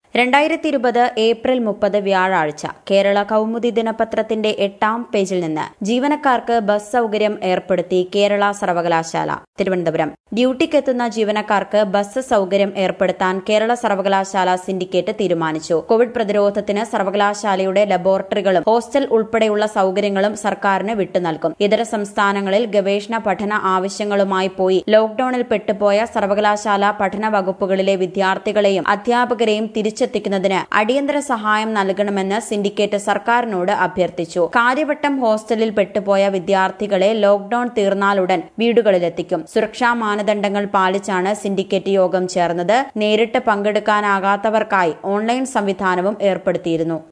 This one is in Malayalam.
രണ്ടായിരത്തി ഇരുപത് ഏപ്രിൽ മുപ്പത് വ്യാഴാഴ്ച കേരള കൗമുദി ദിനപത്രത്തിന്റെ എട്ടാം പേജിൽ നിന്ന് ജീവനക്കാർക്ക് ബസ് സൗകര്യം ഏർപ്പെടുത്തി കേരള സർവകലാശാല തിരുവനന്തപുരം ഡ്യൂട്ടിക്കെത്തുന്ന ജീവനക്കാർക്ക് ബസ് സൗകര്യം ഏർപ്പെടുത്താൻ കേരള സർവകലാശാല സിൻഡിക്കേറ്റ് തീരുമാനിച്ചു കോവിഡ് പ്രതിരോധത്തിന് സർവകലാശാലയുടെ ലബോറട്ടറികളും ഹോസ്റ്റൽ ഉൾപ്പെടെയുള്ള സൗകര്യങ്ങളും സർക്കാരിന് വിട്ടുനൽകും ഇതര സംസ്ഥാനങ്ങളിൽ ഗവേഷണ പഠന ആവശ്യങ്ങളുമായി പോയി ലോക്ഡൌണിൽ പെട്ടുപോയ സർവകലാശാല പഠന വകുപ്പുകളിലെ വിദ്യാർത്ഥികളെയും അധ്യാപകരെയും തിരിച്ചെത്തിക്കുന്നതിന് അടിയന്തര സഹായം നൽകണമെന്ന് സിൻഡിക്കേറ്റ് സർക്കാരിനോട് അഭ്യർത്ഥിച്ചു കാര്യവട്ടം ഹോസ്റ്റലിൽ പെട്ടുപോയ വിദ്യാർത്ഥികളെ ലോക്ഡൌൺ തീർന്നാലുടൻ വീടുകളിലെത്തിക്കും സുരക്ഷാ മാനദണ്ഡങ്ങൾ പാലിച്ചാണ് സിൻഡിക്കേറ്റ് യോഗം ചേർന്നത് നേരിട്ട് പങ്കെടുക്കാനാകാത്തവർക്കായി ഓൺലൈൻ സംവിധാനവും ഏർപ്പെടുത്തിയിരുന്നു